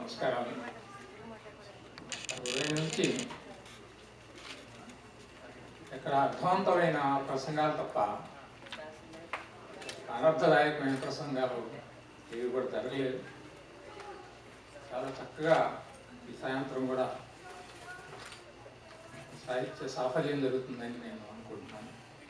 నమస్కారాలు ఉదయం నుంచి ఇక్కడ అర్థవంతమైన ప్రసంగాలు తప్ప అనర్థదాయకమైన ప్రసంగాలు ఏవి కూడా జరగలేదు చాలా చక్కగా ఈ సాయంత్రం కూడా సాహిత్య సాఫల్యం జరుగుతుందని నేను అనుకుంటున్నాను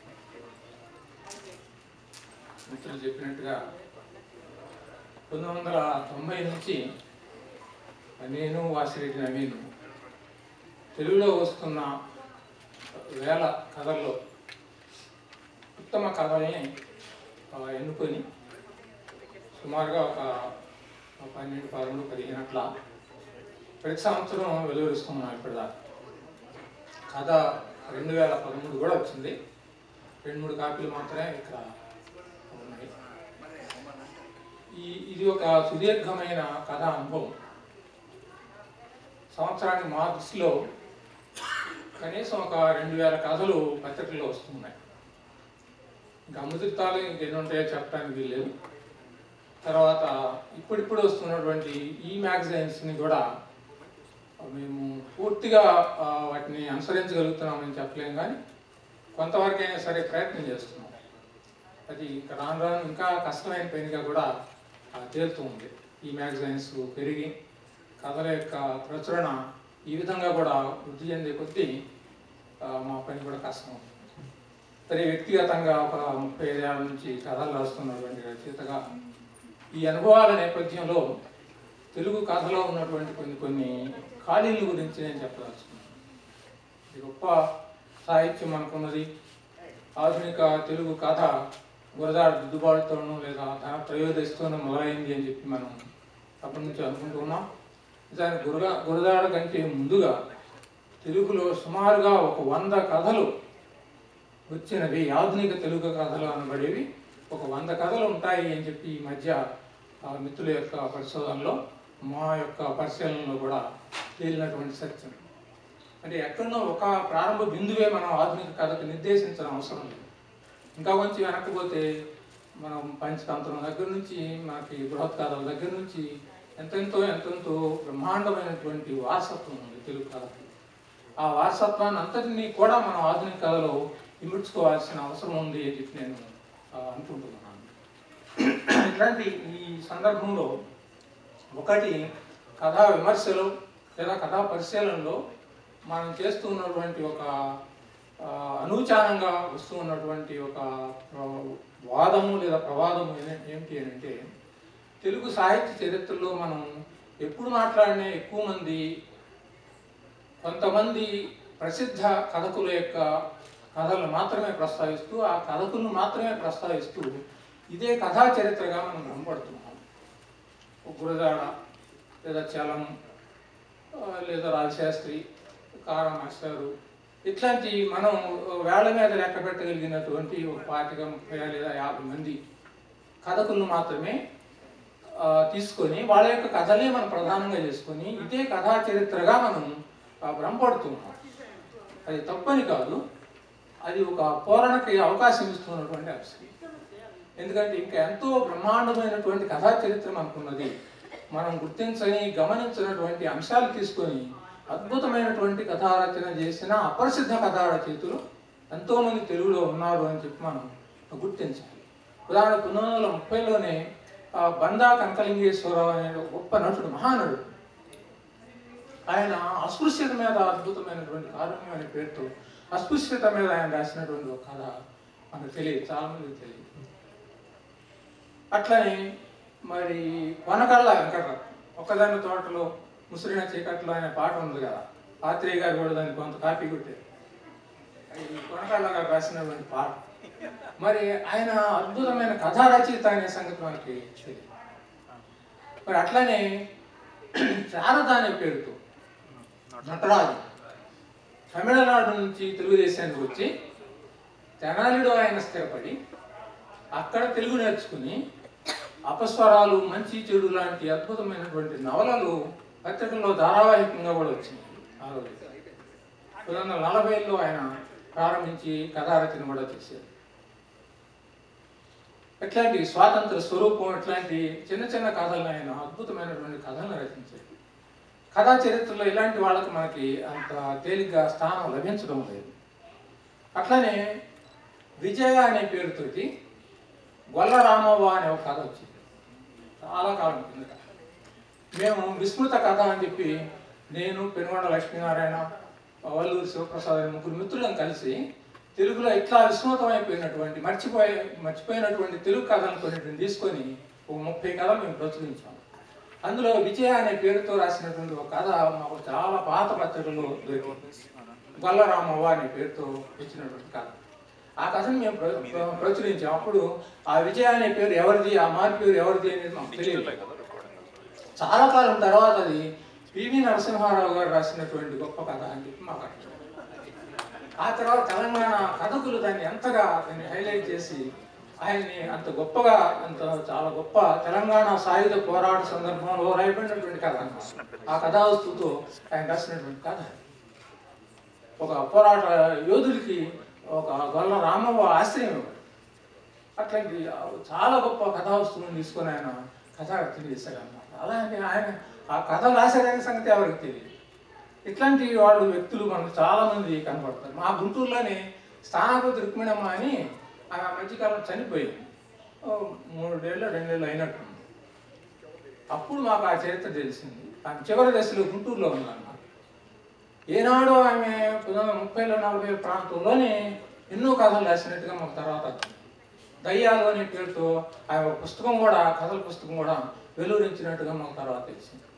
మిత్రులు చెప్పినట్టుగా పంతొమ్మిది వందల తొంభై నుంచి నేను వాసిరెడ్డి నవీన్ తెలుగులో వస్తున్న వేల కథల్లో ఉత్తమ కథల్ని ఆ, ఎన్నుకొని సుమారుగా ఒక ఒక పన్నెండు పదమూడు పదిహేను అట్లా ప్రతి సంవత్సరం వెలువరిస్తున్నాం ఇప్పటిదాకా కథ రెండు వేల పదమూడు కూడా వచ్చింది రెండు మూడు కాపీలు మాత్రమే ఇక్కడ ఉన్నాయి ఈ ఇది ఒక సుదీర్ఘమైన కథ అనుభవం సంవత్సరానికి మా దృష్టిలో కనీసం ఒక రెండు వేల కథలు పత్రికల్లో వస్తున్నాయి ఇంకా అమృతాలు ఇంకెన్ని ఉంటాయో చెప్పడానికి వీల్లేదు తర్వాత ఇప్పుడిప్పుడు వస్తున్నటువంటి ఈ మ్యాగజైన్స్ని కూడా మేము పూర్తిగా ఆ, వాటిని అనుసరించగలుగుతున్నామని చెప్పలేం కానీ కొంతవరకైనా సరే ప్రయత్నం చేస్తున్నాం అది ఇంకా రాను రాను ఇంకా కష్టమైన పనిగా కూడా ఆ, తేలుతూ ఉంది ఈ మ్యాగజైన్స్ పెరిగి కథల యొక్క ప్రచురణ ఈ విధంగా కూడా వృద్ధి చెందే కొద్దీ ఆ, మా పని కూడా కష్టం అవుతుంది సరే వ్యక్తిగతంగా ఒక ముప్పై ఐదేళ్ళ నుంచి కథలు రాస్తున్నటువంటి రచయితగా ఈ అనుభవాల నేపథ్యంలో తెలుగు కథలో ఉన్నటువంటి కొన్ని కొన్ని ఖాళీల గురించి నేను చెప్పదలుచుకున్నాను ఇది గొప్ప సాహిత్యం అనుకున్నది ఆధునిక తెలుగు కథ గురదాడ దిద్దుబాటుతోనూ లేదా ధన త్రయోదశితోనూ మొదలైంది అని చెప్పి మనం అప్పటి నుంచి అనుకుంటున్నాం దాని గురగా గురదాడ కంటే ముందుగా తెలుగులో సుమారుగా ఒక వంద కథలు వచ్చినవి ఆధునిక తెలుగు కథలు అనబడేవి ఒక వంద కథలు ఉంటాయి అని చెప్పి ఈ మధ్య ఆ మిత్రుల యొక్క పరిశోధనలో మా యొక్క పరిశీలనలో కూడా తేలినటువంటి సత్యం అంటే ఎక్కడో ఒక ప్రారంభ బిందువే మనం ఆధునిక కథకు నిర్దేశించడం అవసరం లేదు ఇంకా కొంచెం వెనక్కి పోతే మనం పంచతంత్రం దగ్గర నుంచి మనకి బృహత్ కథల దగ్గర నుంచి ఎంతెంతో ఎంతెంతో బ్రహ్మాండమైనటువంటి వారసత్వం ఉంది తెలుగు కథకి ఆ వారసత్వాన్ని అంతటినీ కూడా మనం ఆధునిక కథలో ఇముడ్చుకోవాల్సిన అవసరం ఉంది అని చెప్పి నేను ఆ, అనుకుంటున్నాను ఇట్లాంటి ఈ సందర్భంలో ఒకటి కథా విమర్శలు లేదా కథా పరిశీలనలో మనం చేస్తూ ఉన్నటువంటి ఒక ఆ, అనూచానంగా వస్తూ ఉన్నటువంటి ఒక ప్ర- వాదము లేదా ప్రవాదము ఏ- ఏమిటి అని అంటే తెలుగు సాహిత్య చరిత్రలో మనం ఎప్పుడు మాట్లాడినా ఎక్కువ మంది కొంతమంది ప్రసిద్ధ కథకుల యొక్క కథలను మాత్రమే ప్రస్తావిస్తూ ఆ కథకులను మాత్రమే ప్రస్తావిస్తూ ఇదే కథా చరిత్రగా మనం కనపడుతున్నాం గురజాడ లేదా చలం ఆ, లేదా రాజశాస్త్రి కారా మాస్టారు ఇట్లాంటి మనం వేళ్ల మీద లెక్క పెట్టగలిగినటువంటి ఒక పాతిక ముప్పై లేదా యాభై మంది కథకులను మాత్రమే ఆ, తీసుకొని వాళ్ళ యొక్క కథలే మనం ప్రధానంగా చేసుకొని ఇదే కథా చరిత్రగా మనం ఆ, భ్రమపడుతున్నాం అది తప్పని కాదు అది ఒక పోరణకి అవకాశం ఇస్తున్నటువంటి అంశం ఎందుకంటే ఇంకా ఎంతో బ్రహ్మాండమైనటువంటి కథా చరిత్ర మనకున్నది మనం గుర్తించని గమనించినటువంటి అంశాలు తీసుకొని అద్భుతమైనటువంటి కథా రచన చేసిన అప్రసిద్ధ కథా రచయితులు ఎంతోమంది తెలుగులో ఉన్నారు అని చెప్పి మనం గుర్తించాలి ఉదాహరణ పంతొమ్మిది వందల ముప్పైలోనే ఆ, బందా కనకలింగేశ్వరరావు అనే ఒక గొప్ప నటుడు మహానటుడు ఆయన అస్పృశ్యత మీద అద్భుతమైనటువంటి కారుణ్యం అనే పేరుతో అస్పృశ్యత మీద ఆయన రాసినటువంటి ఒక కథ మనకు తెలియదు చాలా మందికి తెలియదు అట్లనే మరి వనకళ్ళ వెంకట్రావు ఒక్కదాని తోటలో ముసిరిన చీకట్లో అనే పాట ఉంది కదా పాత్రేయ గారు కూడా దాన్ని కొంత కాపీ కొట్టారు ఈ కొనకళ్ళ గారు రాసినటువంటి పాట మరి ఆయన అద్భుతమైన కథా రచయిత అనే సంగతి మనకి తెలియదు మరి అట్లనే శారద అనే పేరుతో నటరాజు తమిళనాడు నుంచి తెలుగుదేశానికి వచ్చి తెనాలిలో ఆయన స్థిరపడి అక్కడ తెలుగు నేర్చుకుని అపస్వరాలు మంచి చెడు లాంటి అద్భుతమైనటువంటి నవలలు పత్రికల్లో ధారావాహికంగా కూడా వచ్చినాయి ఆ రోజు పంతొమ్మిది వందల నలభైలో ఆయన ప్రారంభించి కథారచన కూడా చేశారు ఇట్లాంటి స్వాతంత్ర స్వరూపం ఇట్లాంటి చిన్న చిన్న కథలను ఆయన అద్భుతమైనటువంటి కథలను రచించారు కథా చరిత్రలో ఇలాంటి వాళ్ళకి మనకి అంత తేలిగ్గా స్థానం లభించడం లేదు అట్లనే విజయ అనే పేరుతోటి గొల్ల రామవ్వ అనే ఒక కథ వచ్చింది చాలా కాలం కిందట మేము విస్మృత కథ అని చెప్పి నేను పెనుగొండ లక్ష్మీనారాయణ వల్లూరి శివప్రసాద్ అనే ముగ్గురు మిత్రులను కలిసి తెలుగులో ఇట్లా విస్మృతమైపోయినటువంటి మర్చిపోయి మర్చిపోయినటువంటి తెలుగు కథలను కొన్నిటిని తీసుకొని ఒక ముప్పై కథలు మేము ప్రచురించాం అందులో విజయ అనే పేరుతో రాసినటువంటి ఒక కథ మాకు చాలా పాత పత్రికల్లో దొరికింది గొల్లరామవ్వ అనే పేరుతో వచ్చినటువంటి కథ ఆ కథను మేము ప్ర- ప్ర- ప్రచురించాం అప్పుడు ఆ విజయ అనే పేరు ఎవరిది ఆ మారి పేరు ఎవరిది అనేది మాకు తెలియదు చాలా కాలం తర్వాత అది పివి నరసింహారావు గారు రాసినటువంటి గొప్ప కథ అని చెప్పి మాకు అర్థం ఆ తర్వాత తెలంగాణ కథకులు దాన్ని ఎంతగా దాన్ని హైలైట్ చేసి ఆయన్ని అంత గొప్పగా అంత చాలా గొప్ప తెలంగాణ సాయుధ పోరాట సందర్భంలో రాయబడినటువంటి కథ అన్నమాట. ఆ కథా వస్తువుతో ఆయన రాసినటువంటి కథ ఒక పోరాట యోధుడికి ఒక గొల్ల రామవ్వ ఆశ్రయం ఇవ్వడు అట్లాంటి చాలా గొప్ప కథా వస్తువుని తీసుకొని ఆయన కథాకథలు చేశాడు అనమాట అలాగే ఆయన ఆ కథ రాశాడనే సంగతి ఎవరికి తెలియదు ఇట్లాంటి వాళ్ళు వ్యక్తులు మనకు చాలా మంది కనపడతారు మా గుంటూరులోనే స్థానాపతి రుక్మిణమ్మ అని ఆమె ఆ మధ్యకాలం చనిపోయింది ఓ మూడేళ్ళు రెండేళ్ళు అయినట్టుంది అప్పుడు మాకు ఆ చరిత్ర తెలిసింది ఆమె చివరి దశలో గుంటూరులో ఉందన్నమాట ఏనాడో ఆమె పంతొమ్మిది వందల ముప్పైలో నలభై ప్రాంతంలోనే ఎన్నో కథలు రాసినట్టుగా మాకు తర్వాత అర్థమైంది. దయ్యాలు అనే పేరుతో ఆమె ఒక పుస్తకం కూడా కథల పుస్తకం కూడా వెలువరించినట్టుగా మాకు తర్వాత తెలిసింది